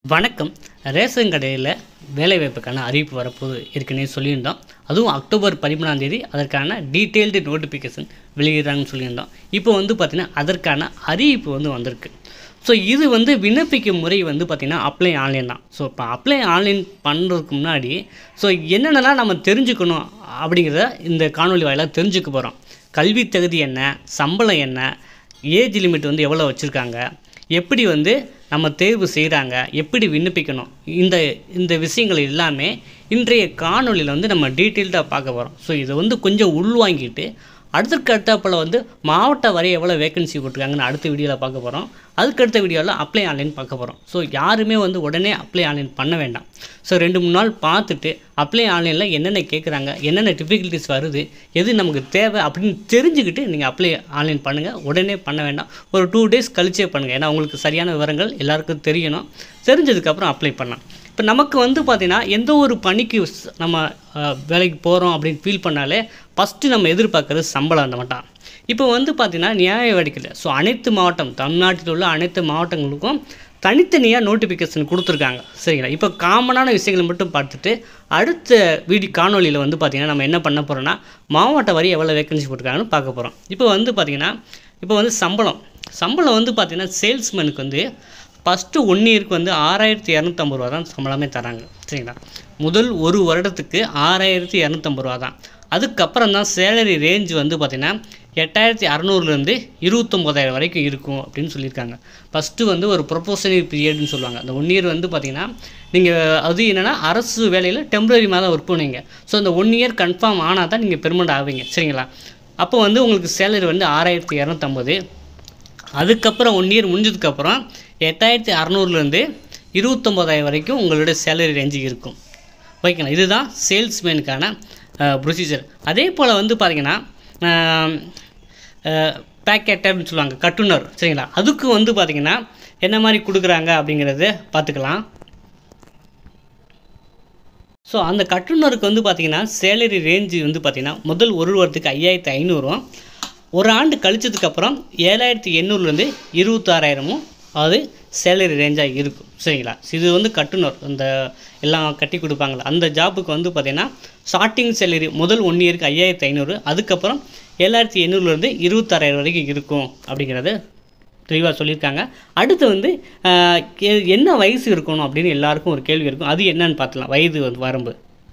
வணக்கம் ரேஷன் கடையில் வேலைவாய்ப்புக்கான அறிவிப்பு வரப்போது ஏற்கனவே சொல்லியிருந்தோம் அதுவும் அக்டோபர் பதிமூணாம் தேதி அதற்கான டீட்டெயில்டு நோட்டிஃபிகேஷன் வெளியிடுறாங்கன்னு சொல்லியிருந்தோம் இப்போ வந்து பார்த்திங்கன்னா அதற்கான அறிவிப்பு வந்து வந்திருக்கு ஸோ இது வந்து விண்ணப்பிக்கும் முறை வந்து பார்த்திங்கன்னா அப்ளை ஆன்லைன் தான் ஸோ இப்போ அப்ளை ஆன்லைன் பண்ணுறதுக்கு முன்னாடி ஸோ என்னென்னலாம் நம்ம தெரிஞ்சுக்கணும் அப்படிங்கிறத இந்த காணொலி வாயிலாக தெரிஞ்சுக்க போகிறோம் கல்வி தகுதி என்ன சம்பளம் என்ன ஏஜ் லிமிட் வந்து எவ்வளோ வச்சுருக்காங்க எப்படி வந்து நம்ம தேர்வு செய்கிறாங்க எப்படி விண்ணப்பிக்கணும் இந்த இந்த விஷயங்கள் எல்லாமே இன்றைய காணொளியில் வந்து நம்ம டீட்டெயில்டாக பார்க்க போகிறோம் ஸோ இதை வந்து கொஞ்சம் உள்வாங்கிட்டு அடுத்ததுக்கு அடுத்தாப்பில் வந்து மாவட்ட வரை எவ்வளோ வேகன்சி போட்டிருக்காங்கன்னு அடுத்த வீடியோவில் பார்க்க போகிறோம் அதுக்கு அடுத்த வீடியோவில் அப்ளை ஆன்லைன் பார்க்க போகிறோம் ஸோ யாருமே வந்து உடனே அப்ளை ஆன்லைன் பண்ண வேண்டாம் ஸோ ரெண்டு மூணு நாள் பார்த்துட்டு அப்ளை ஆன்லைனில் என்னென்ன கேட்குறாங்க என்னென்ன டிஃபிகல்ட்டிஸ் வருது எது நமக்கு தேவை அப்படின்னு தெரிஞ்சுக்கிட்டு நீங்கள் அப்ளை ஆன்லைன் பண்ணுங்கள் உடனே பண்ண வேண்டாம் ஒரு டூ டேஸ் கழிச்சே பண்ணுங்கள் ஏன்னா உங்களுக்கு சரியான விவரங்கள் எல்லாருக்கும் தெரியணும் தெரிஞ்சதுக்கப்புறம் அப்ளை பண்ணலாம் இப்போ நமக்கு வந்து பார்த்திங்கன்னா எந்த ஒரு பணிக்கு ஸ்- நம்ம அஹ், வேலைக்கு போகிறோம் அப்படின்னு ஃபீல் பண்ணாலே ஃபஸ்ட்டு நம்ம எதிர்பார்க்குறது சம்பளம் அந்த மட்டும் இப்போ வந்து பார்த்திங்கன்னா நியாய வேடிக்கையில் ஸோ அனைத்து மாவட்டம் தமிழ்நாட்டில் உள்ள அனைத்து மாவட்டங்களுக்கும் தனித்தனியாக நோட்டிஃபிகேஷன் கொடுத்துருக்காங்க சரிங்களா இப்போ காமனான விஷயங்களை மட்டும் பார்த்துட்டு அடுத்த வீடியோ காணொலியில் வந்து பார்த்திங்கன்னா நம்ம என்ன பண்ண போகிறோம்னா மாவட்ட வரி எவ்வளோ வேகன்சி போட்டிருக்காங்கன்னு பார்க்க போகிறோம் இப்போ வந்து பார்த்திங்கன்னா இப்போ வந்து சம்பளம் சம்பளம் வந்து பார்த்திங்கன்னா சேல்ஸ்மேனுக்கு வந்து ஃபஸ்ட்டு ஒன் இயருக்கு வந்து ஆறாயிரத்தி இரநூத்தம்பது ரூபா தான் சம்பளமே தராங்க சரிங்களா முதல் ஒரு வருடத்துக்கு ஆறாயிரத்தி இரநூத்தம்பது ரூபா தான் அதுக்கப்புறம் தான் சேலரி ரேஞ்ச் வந்து பார்த்திங்கன்னா எட்டாயிரத்தி அறநூறுலேருந்து இருபத்தொம்போதாயிரம் வரைக்கும் இருக்கும் அப்படின்னு சொல்லியிருக்காங்க ஃபஸ்ட்டு வந்து ஒரு ப்ரொபோஷனரி பீரியட்னு சொல்லுவாங்க அந்த ஒன் இயர் வந்து பார்த்திங்கன்னா நீங்கள் அது என்னென்னா அரசு வேலையில் டெம்பரரி மாதிரி ஒர்க் பண்ணுவீங்க ஸோ அந்த ஒன் இயர் கன்ஃபார்ம் ஆனால் தான் நீங்கள் பெர்மனண்ட் ஆவீங்க சரிங்களா அப்போ வந்து உங்களுக்கு சேலரி வந்து ஆறாயிரத்தி இரநூத்தம்பது அதுக்கப்புறம் ஒன் இயர் முடிஞ்சதுக்கப்புறம் எட்டாயிரத்தி அறநூறுலேருந்து இருபத்தொம்போதாயிரம் வரைக்கும் உங்களுடைய சேலரி ரேஞ்சு இருக்கும் ஓகேங்களா இதுதான் சேல்ஸ்மேனுக்கான ப்ரொசீஜர் அதே போல் வந்து பார்த்தீங்கன்னா பேக்கெட்டர்னு சொல்லுவாங்க கட்டுனர் சரிங்களா அதுக்கு வந்து பார்த்தீங்கன்னா என்ன மாதிரி கொடுக்குறாங்க அப்படிங்கிறத பார்த்துக்கலாம் ஸோ அந்த கட்டுனருக்கு வந்து பார்த்தீங்கன்னா சேலரி ரேஞ்சு வந்து பார்த்தீங்கன்னா முதல் ஒரு வருடத்துக்கு ஐயாயிரத்து ஐநூறும் ஒரு ஆண்டு கழிச்சதுக்கப்புறம் ஏழாயிரத்தி எண்ணூறுலேருந்து இருபத்தாறாயிரமும் அது சேலரி ரேஞ்சாக இருக்கும் சரிங்களா இது வந்து கட்டுனர் இந்த எல்லாம் கட்டி கொடுப்பாங்களா அந்த ஜாப்புக்கு வந்து பார்த்தீங்கன்னா ஸ்டார்டிங் சேலரி முதல் ஒன் இயருக்கு ஐயாயிரத்தி ஐநூறு அதுக்கப்புறம் ஏழாயிரத்தி எண்ணூறுலேருந்து இருபத்தாறாயிரம் வரைக்கும் இருக்கும் அப்படிங்கிறது தெளிவாக சொல்லியிருக்காங்க அடுத்து வந்து ஆஹ், எ- என்ன வயசு இருக்கணும் அப்படின்னு எல்லாருக்கும் ஒரு கேள்வி இருக்கும் அது என்னன்னு பார்த்தலாம் வயது வந்து வரம்பு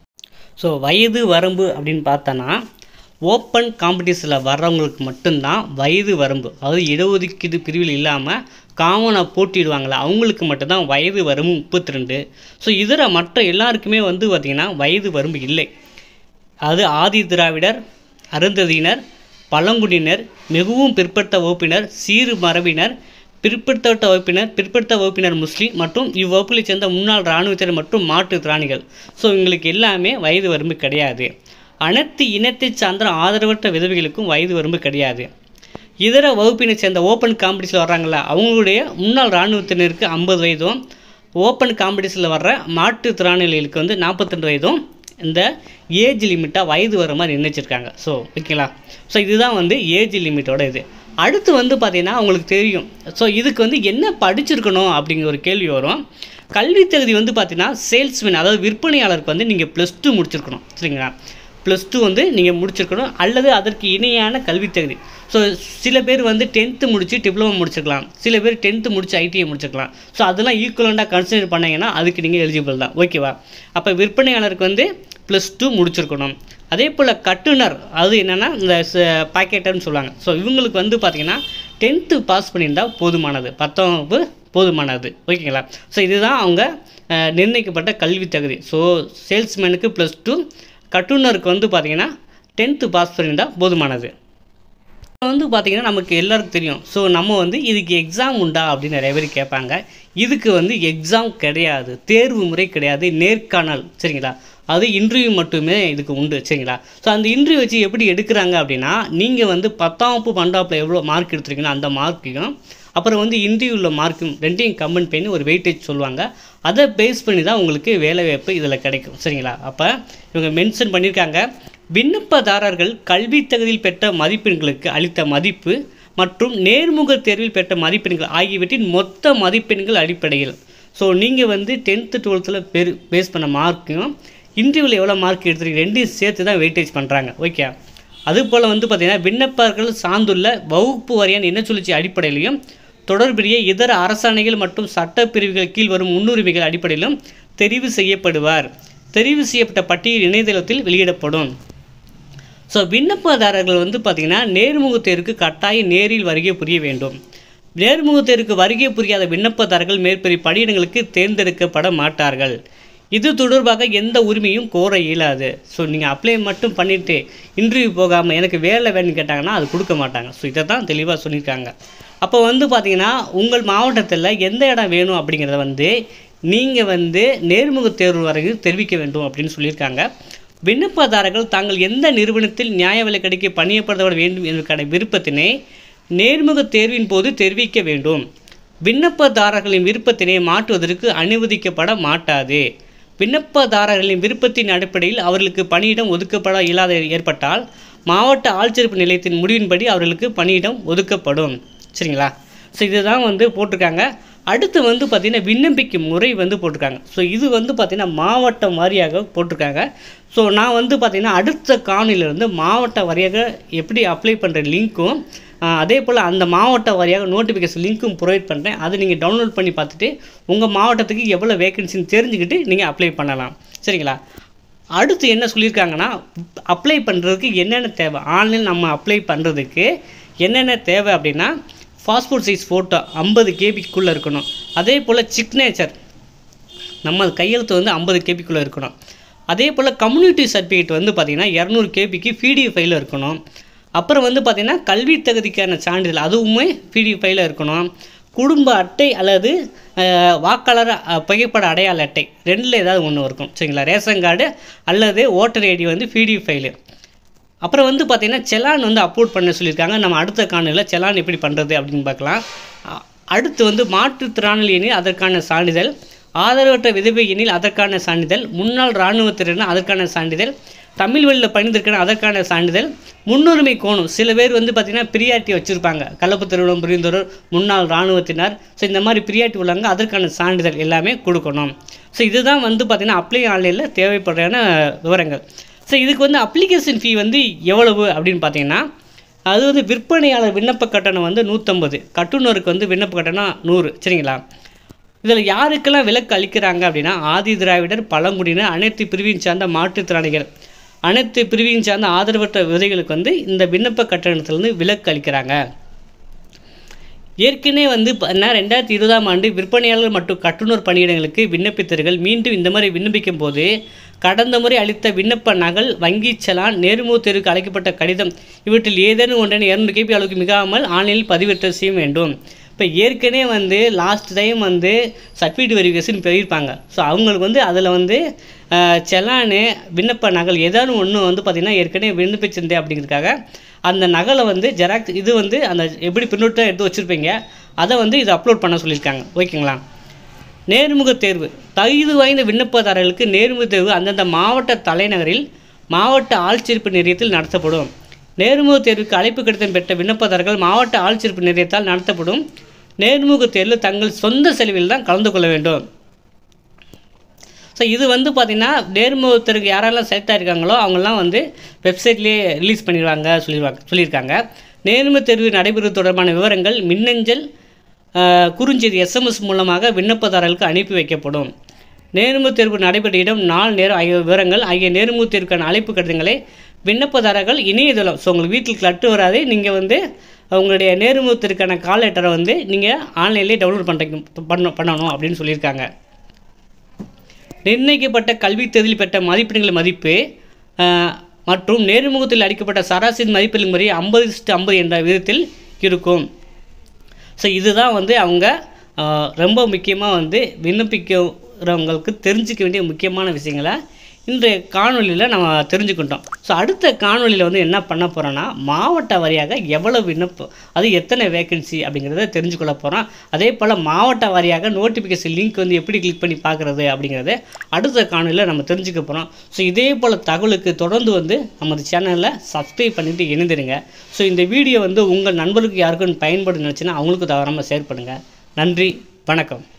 ஸோ வயது வரம்பு அப்படின்னு பார்த்தோன்னா ஓப்பன் காம்படிஷனில் வர்றவங்களுக்கு மட்டும்தான் வயது வரம்பு அதாவது இடஒதுக்கீடு பிரிவில் இல்லாமல் காமனாக போட்டிடுவாங்களே அவங்களுக்கு மட்டும்தான் வயது வரம்பு முப்பத்தி ரெண்டு ஸோ இதர மற்ற எல்லாருக்குமே வந்து பார்த்திங்கன்னா வயது வரம்பு இல்லை அது ஆதி திராவிடர் அருந்ததியினர் பழங்குடியினர் மிகவும் பிற்படுத்த வகுப்பினர் சீறு மரபினர் பிற்படுத்தப்பட்ட வகுப்பினர் பிற்படுத்த வகுப்பினர் முஸ்லீம் மற்றும் இவ்வகுப்பிலைச் சேர்ந்த முன்னாள் இராணுவத்தினர் மற்றும் மாற்றுத்திறனாளிகள் ஸோ இவங்களுக்கு எல்லாமே வயது வரம்பு கிடையாது அனைத்து இனத்தைச் சார்ந்த ஆதரவற்ற விதவைகளுக்கும் வயது வரம்பு கிடையாது இதர வகுப்பினை சேர்ந்த ஓப்பன் காம்படிஷனில் வர்றாங்களா அவங்களுடைய முன்னாள் இராணுவத்தினருக்கு ஐம்பது வயதும் ஓப்பன் காம்படிஷனில் வர்ற மாற்றுத்திறனாளிகளுக்கு வந்து நாற்பத்தெண்டு வயதும் இந்த ஏஜ் லிமிட்டாக வயது வர மாதிரி நிர்ணயிச்சிருக்காங்க ஸோ ஓகேங்களா ஸோ இதுதான் வந்து ஏஜ் லிமிட்டோட இது அடுத்து வந்து பார்த்தீங்கன்னா உங்களுக்கு தெரியும் ஸோ இதுக்கு வந்து என்ன படிச்சிருக்கணும் அப்படிங்கிற ஒரு கேள்வி வரும் கல்வி தகுதி வந்து பார்த்தீங்கன்னா சேல்ஸ்மேன் அதாவது விற்பனையாளருக்கு வந்து நீங்கள் ப்ளஸ் டூ முடிச்சிருக்கணும் சரிங்களா ப்ளஸ் டூ வந்து நீங்கள் முடிச்சிருக்கணும் அல்லது அதற்கு இணையான கல்வி தகுதி ஸோ சில பேர் வந்து டென்த்து முடிச்சு டிப்ளமோ முடிச்சிருக்கலாம் சில பேர் டென்த்து முடிச்சு ஐடிஐ முடிச்சிருக்கலாம் ஸோ அதெல்லாம் ஈக்குவலண்ட்டாக கன்சிடர் பண்ணீங்கன்னா அதுக்கு நீங்கள் எலிஜிபிள் தான் ஓகேவா அப்போ விற்பனையாளருக்கு வந்து ப்ளஸ் டூ முடிச்சிருக்கணும் அதே போல் கட்டுனர் அது என்னென்னா இந்த பாக்கெட்டர்னு சொல்லுவாங்க ஸோ இவங்களுக்கு வந்து பார்த்தீங்கன்னா டென்த்து பாஸ் பண்ணியிருந்தால் போதுமானது பத்தாம் வகுப்பு போதுமானது ஓகேங்களா ஸோ இதுதான் அவங்க அஹ், நிர்ணயிக்கப்பட்ட கல்வி தகுதி ஸோ சேல்ஸ்மேனுக்கு ப்ளஸ் டூ கட்டுனருக்கு வந்து பார்த்தீங்கன்னா டென்த்து பாஸ் பண்ணியிருந்தால் போதுமானது இப்போ வந்து பார்த்தீங்கன்னா நமக்கு எல்லாருக்கும் தெரியும் ஸோ நம்ம வந்து இதுக்கு எக்ஸாம் உண்டா அப்படின்னு நிறைய பேர் கேட்பாங்க இதுக்கு வந்து எக்ஸாம் கிடையாது தேர்வு முறை கிடையாது நேர்காணல் சரிங்களா அது இன்டர்வியூ மட்டுமே இதுக்கு உண்டு சரிங்களா ஸோ அந்த இன்டர்வியூ வச்சு எப்படி எடுக்கிறாங்க அப்படின்னா நீங்கள் வந்து பத்தாம் வகுப்பு பன்னெண்டாப்பில் எவ்வளோ மார்க் எடுத்துருக்கீங்களோ அந்த மார்க்கையும் அப்புறம் வந்து இன்டர்வியூவில் மார்க்கும் ரெண்டையும் கம்பைன் பண்ணி ஒரு வெயிட்டேஜ் சொல்லுவாங்க அதை பேஸ் பண்ணி தான் உங்களுக்கு வேலைவாய்ப்பு இதில் கிடைக்கும் சரிங்களா அப்போ இவங்க மென்ஷன் பண்ணியிருக்காங்க விண்ணப்பதாரர்கள் கல்வி தகுதியில் பெற்ற மதிப்பெண்களுக்கு அளித்த மதிப்பு மற்றும் நேர்முக தேர்வில் பெற்ற மதிப்பெண்கள் ஆகியவற்றின் மொத்த மதிப்பெண்கள் அடிப்படையில் ஸோ நீங்கள் வந்து டென்த்து டுவெல்த்தில் பெரு பேஸ் பண்ண மார்க்கையும் இன்டர்வியூவில் எவ்வளோ மார்க் எடுத்துருக்கீங்க ரெண்டையும் சேர்த்து தான் வெயிட்டேஜ் பண்ணுறாங்க ஓகே அதுபோல் வந்து பார்த்திங்கன்னா விண்ணப்பர்கள் சார்ந்துள்ள வகுப்பு வாரியான என்ன சொல்லிச்சு அடிப்படையிலையும் தொடர்புடைய இதர அரசாணைகள் மற்றும் சட்டப்பிரிவுகள் கீழ் வரும் முன்னுரிமைகள் அடிப்படையிலும் தெரிவு செய்யப்படுவார் தெரிவு செய்யப்பட்ட பட்டியல் இணையதளத்தில் வெளியிடப்படும் ஸோ விண்ணப்பதாரர்கள் வந்து பார்த்திங்கன்னா நேர்முகத் தேர்வுக்கு கட்டாய நேரில் வருகை புரிய வேண்டும் நேர்முகத் தேர்வுக்கு வருகை புரியாத விண்ணப்பதாரர்கள் மேற்படி பணியிடங்களுக்கு தேர்ந்தெடுக்கப்பட மாட்டார்கள் இது தொடர்பாக எந்த உரிமையும் கோர இயலாது ஸோ நீங்கள் அப்ளை மட்டும் பண்ணிவிட்டு இன்டர்வியூ போகாமல் எனக்கு வேலை வேணும்னு கேட்டாங்கன்னா அது கொடுக்க மாட்டாங்க ஸோ இதை தான் தெளிவாக சொல்லியிருக்காங்க அப்போ வந்து பார்த்தீங்கன்னா உங்கள் மாவட்டத்தில் எந்த இடம் வேணும் அப்படிங்கிறத வந்து நீங்கள் வந்து நேர்முகத் தேர்வு வரைக்கும் தெரிவிக்க வேண்டும் அப்படின்னு சொல்லியிருக்காங்க விண்ணப்பதாரர்கள் தாங்கள் எந்த நிறுவனத்தில் நியாய விலை கிடைக்க பணியப்படுத்த வேண்டும் என்பதற்கான விருப்பத்தினை நேர்முகத் தேர்வின் போது தெரிவிக்க வேண்டும் விண்ணப்பதாரர்களின் விருப்பத்தினை மாற்றுவதற்கு அனுமதிக்கப்பட மாட்டாது விண்ணப்பதாரர்களின் விருப்பத்தின் அடிப்படையில் அவர்களுக்கு பணியிடம் ஒதுக்கப்பட இயலாத ஏற்பட்டால் மாவட்ட ஆட்சியரப்பு நிலையத்தின் முடிவின்படி அவர்களுக்கு பணியிடம் ஒதுக்கப்படும் சரிங்களா ஸோ இதுதான் வந்து போட்டிருக்காங்க அடுத்து வந்து பார்த்திங்கன்னா விண்ணப்பிக்கும் முறை வந்து போட்டிருக்காங்க ஸோ இது வந்து பார்த்திங்கன்னா மாவட்டம் வாரியாக போட்டிருக்காங்க ஸோ நான் வந்து பார்த்திங்கன்னா அடுத்த காணொலியிலிருந்து மாவட்ட வாரியாக எப்படி அப்ளை பண்ணுற லிங்க்கும் அதே போல் அந்த மாவட்ட வாரியாக நோட்டிஃபிகேஷன் லிங்க்கும் ப்ரொவைட் பண்ணுறேன் அதை நீங்கள் டவுன்லோட் பண்ணி பார்த்துட்டு உங்கள் மாவட்டத்துக்கு எவ்வளோ வேகன்சின்னு தெரிஞ்சுக்கிட்டு நீங்கள் அப்ளை பண்ணலாம் சரிங்களா அடுத்து என்ன சொல்லியிருக்காங்கன்னா அப்ளை பண்ணுறதுக்கு என்னென்ன தேவை ஆன்லைன் நம்ம அப்ளை பண்ணுறதுக்கு என்னென்ன தேவை அப்படின்னா பாஸ்போர்ட் சைஸ் ஃபோட்டோ ஐம்பது கேபிக்குள்ளே இருக்கணும் அதே போல் சிக்னேச்சர் நம்ம கையெழுத்து வந்து ஐம்பது கேபிக்குள்ளே இருக்கணும் அதே போல் கம்யூனிட்டி சர்டிஃபிகேட் வந்து பார்த்திங்கன்னா இரநூறு கேபிக்கு பிடிஎஃப் ஃபைலில் இருக்கணும் அப்புறம் வந்து பார்த்திங்கன்னா கல்வி தகுதிக்கான சான்றிதழ் அதுவுமே பிடிஎஃப் ஃபைலில் இருக்கணும் குடும்ப அட்டை அல்லது அஹ், வாக்காளர் அஹ், புகைப்பட அடையாள அட்டை ரெண்டில் ஏதாவது ஒன்று இருக்கும் சரிங்களா ரேஷன் கார்டு அல்லது ஓட்டர் ஐடி வந்து பிடிஎஃப் ஃபைலு அப்புறம் வந்து பார்த்திங்கன்னா செலான் வந்து அப்லோட் பண்ண சொல்லியிருக்காங்க நம்ம அடுத்த காணொலியில் செலான் எப்படி பண்ணுறது அப்படின்னு பார்க்கலாம் அ- அடுத்து வந்து மாற்றுத்திறனாளி எனில் அதற்கான சான்றிதழ் ஆதரவற்ற விதவை எனில் அதற்கான சான்றிதழ் முன்னாள் இராணுவத்தினர் அதற்கான சான்றிதழ் தமிழ் வழியில் பணிந்திருக்கிற அதற்கான சான்றிதழ் முன்னுரிமை கோணும் சில பேர் வந்து பார்த்திங்கன்னா பிரியாட்டி வச்சுருப்பாங்க கலப்பு திருமணம் புரிந்தோர் முன்னாள் இராணுவத்தினர் ஸோ இந்த மாதிரி பிரியாட்டி உள்ளவங்க அதற்கான சான்றிதழ் எல்லாமே கொடுக்கணும் ஸோ இதுதான் வந்து பார்த்திங்கன்னா அப்ளை ஆன்லைனில் தேவைப்படுறான விவரங்கள் ஸோ இதுக்கு வந்து அப்ளிகேஷன் ஃபீ வந்து எவ்வளவு அப்படின்னு பார்த்தீங்கன்னா அது வந்து விற்பனையாளர் விண்ணப்ப கட்டணம் வந்து நூற்றம்பது கட்டுனருக்கு வந்து விண்ணப்ப கட்டணம் நூறு சரிங்களா இதில் யாருக்கெல்லாம் விலக்கு அளிக்கிறாங்க அப்படின்னா ஆதி திராவிடர் பழங்குடியினர் அனைத்து பிரிவையும் சார்ந்த மாற்றுத்திறனாளிகள் அனைத்து பிரிவையும் சார்ந்த ஆதரவற்ற விதைகளுக்கு வந்து இந்த விண்ணப்ப கட்டணத்திலிருந்து விலக்கு அளிக்கிறாங்க ஏற்கனவே வந்து பார்த்தீங்கன்னா ரெண்டாயிரத்தி இருபதாம் ஆண்டு விற்பனையாளர் மற்றும் கட்டுநர் பணியிடங்களுக்கு விண்ணப்பித்தவர்கள் மீண்டும் இந்த மாதிரி விண்ணப்பிக்கும் போது கடந்த முறை அளித்த விண்ணப்ப நகல் வங்கி செலான் நேர்முக தேர்வுக்கு அழைக்கப்பட்ட கடிதம் இவற்றில் ஏதேனும் ஒன்றினை இரநூறு கேபி அளவுக்கு மிகாமல் ஆன்லைனில் பதிவேற்றம் செய்ய வேண்டும் இப்போ ஏற்கனவே வந்து லாஸ்ட் டைம் வந்து சர்டிஃபிகேட் வெரிஃபிகேஷன் போயிருப்பாங்க ஸோ அவங்களுக்கு வந்து அதில் வந்து அஹ், செலானு விண்ணப்ப நகல் ஏதாவது ஒன்று வந்து பார்த்திங்கன்னா ஏற்கனவே விண்ணப்பிச்சிருந்தேன் அப்படிங்கிறதுக்காக அந்த நகலை வந்து ஜெராக்ஸ் இது வந்து அந்த எப்படி பிரிண்ட் எடுத்து வச்சுருப்பீங்க அதை வந்து இதை அப்லோட் பண்ண சொல்லியிருக்காங்க ஓகேங்களா நேர்முக தேர்வு தகுதி வாய்ந்த விண்ணப்பதாரர்களுக்கு நேர்முக தேர்வு அந்தந்த மாவட்ட தலைநகரில் மாவட்ட ஆட்சியர்ப்பு நிலையத்தில் நடத்தப்படும் நேர்முக தேர்வுக்கு அழைப்பு கடிதம் பெற்ற விண்ணப்பதாரர்கள் மாவட்ட ஆட்சியர்ப்பு நிலையத்தால் நடத்தப்படும் நேர்முக தேர்வில் தங்கள் சொந்த செலவில் தான் கலந்து கொள்ள வேண்டும் ஸோ இது வந்து பார்த்திங்கன்னா நேர்முகத்திற்கு யாரெல்லாம் செலக்ட் ஆகிருக்காங்களோ அவங்கெல்லாம் வந்து வெப்சைட்லேயே ரிலீஸ் பண்ணிடுவாங்க சொல்லிடுவாங்க சொல்லியிருக்காங்க நேர்முக தேர்வு நடைபெறுவது தொடர்பான விவரங்கள் மின்னஞ்சல் ஆஹ், குறுஞ்செய்தி எஸ்எம்எஸ் மூலமாக விண்ணப்பதாரர்களுக்கு அனுப்பி வைக்கப்படும் நேர்முக தேர்வு நடைபெற்ற இடம் நாள் நேரம் ஆகிய விவரங்கள் ஆகிய நேர்முக தேர்வுக்கான அழைப்பு கடிதங்களை விண்ணப்பதாரர்கள் இணையதளம் ஸோ உங்களுக்கு வீட்டில் கட்டு வராது நீங்கள் வந்து உங்களுடைய நேர்முகத்திற்கான கால் லெட்டரை வந்து நீங்கள் ஆன்லைன்லேயே டவுன்லோட் பண்ணுறீங்க பண்ண பண்ணணும் அப்படின்னு சொல்லியிருக்காங்க நிர்ணயிக்கப்பட்ட கல்வித் தேர்வில் பெற்ற மதிப்பெண்கள் மதிப்பு அஹ், மற்றும் நேர்முகத்தில் அளிக்கப்பட்ட சராசரி மதிப்பெண்கள் முறை ஐம்பது ஐம்பது என்ற விதத்தில் இருக்கும் ஸோ இதுதான் வந்து அவங்க அஹ், ரொம்ப முக்கியமாக வந்து விண்ணப்பிக்கிறவங்களுக்கு தெரிஞ்சுக்க வேண்டிய முக்கியமான விஷயங்களை இன்றைய காணொலியில் நம்ம தெரிஞ்சுக்கிட்டோம் ஸோ அடுத்த காணொலியில் வந்து என்ன பண்ண போகிறோன்னா மாவட்ட வாரியாக எவ்வளோ விண்ணப்பம் அது எத்தனை வேகன்சி அப்படிங்கிறத தெரிஞ்சுக்கொள்ள போகிறோம் அதே போல் மாவட்ட வாரியாக நோட்டிஃபிகேஷன் லிங்க் வந்து எப்படி கிளிக் பண்ணி பார்க்குறது அப்படிங்கிறத அடுத்த காணொலியில் நம்ம தெரிஞ்சுக்க போகிறோம் ஸோ இதே போல் தகவலுக்கு தொடர்ந்து வந்து நமது சேனலில் சப்ஸ்கிரைப் பண்ணிவிட்டு இணைந்திருங்க ஸோ இந்த வீடியோ வந்து உங்கள் நண்பர்களுக்கு யாருக்கும் பயன்படும் நினச்சின்னா அவங்களுக்கு தவறாமல் ஷேர் பண்ணுங்கள் நன்றி வணக்கம்